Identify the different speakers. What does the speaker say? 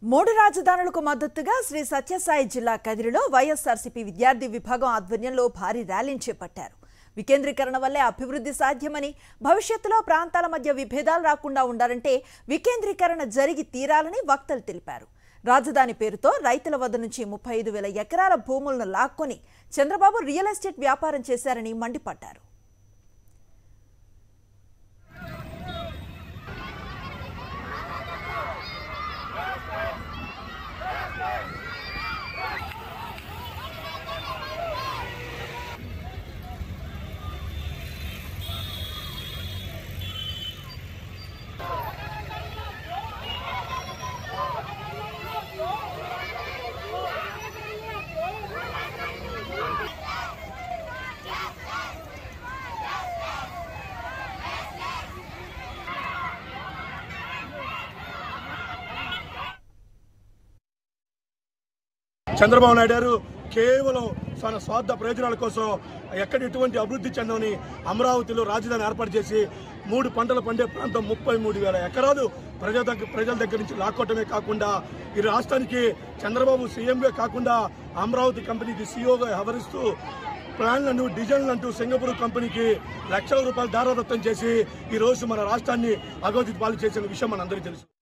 Speaker 1: మూడు రాజధానులకు మద్దతుగా శ్రీ సత్యసాయి జిల్లా కదిరిలో వైఎస్ఆర్సీపీ విద్యార్థి విభాగం ఆధ్వర్యంలో భారీ ర్యాలీని చేపట్టారు వికేంద్రీకరణ వల్లే అభివృద్ధి సాధ్యమని భవిష్యత్తులో ప్రాంతాల మధ్య విభేదాలు రాకుండా ఉండాలంటే వికేంద్రీకరణ జరిగి తీరాలని వక్తలు తెలిపారు రాజధాని పేరుతో రైతుల వద్ద నుంచి ముప్పై ఐదు వేల ఎకరాల భూములను లాక్కొని చంద్రబాబు రియల్ ఎస్టేట్ వ్యాపారం చేశారని మండిపడ్డారు
Speaker 2: చంద్రబాబు నాయుడు గారు కేవలం తన స్వార్థ ప్రయోజనాల కోసం ఎక్కడ ఎటువంటి అభివృద్ధి చెందని అమరావతిలో రాజధాని ఏర్పాటు చేసి మూడు పంటలు పండే ప్రాంతం ముప్పై మూడు వేల ఎకరాలు ప్రజల దగ్గర ప్రజల దగ్గర నుంచి లాక్కోవటమే కాకుండా ఈ రాష్ట్రానికి చంద్రబాబు సీఎంగా కాకుండా అమరావతి కంపెనీకి సీఈఓగా వ్యవహరిస్తూ ప్లాన్లను డిజైన్లు అంటూ సింగపూర్ కంపెనీకి లక్షల రూపాయలు దారాదత్తం చేసి ఈ రోజు మన రాష్ట్రాన్ని అగోదిత పాలు చేసిన విషయం మనందరికీ తెలుసు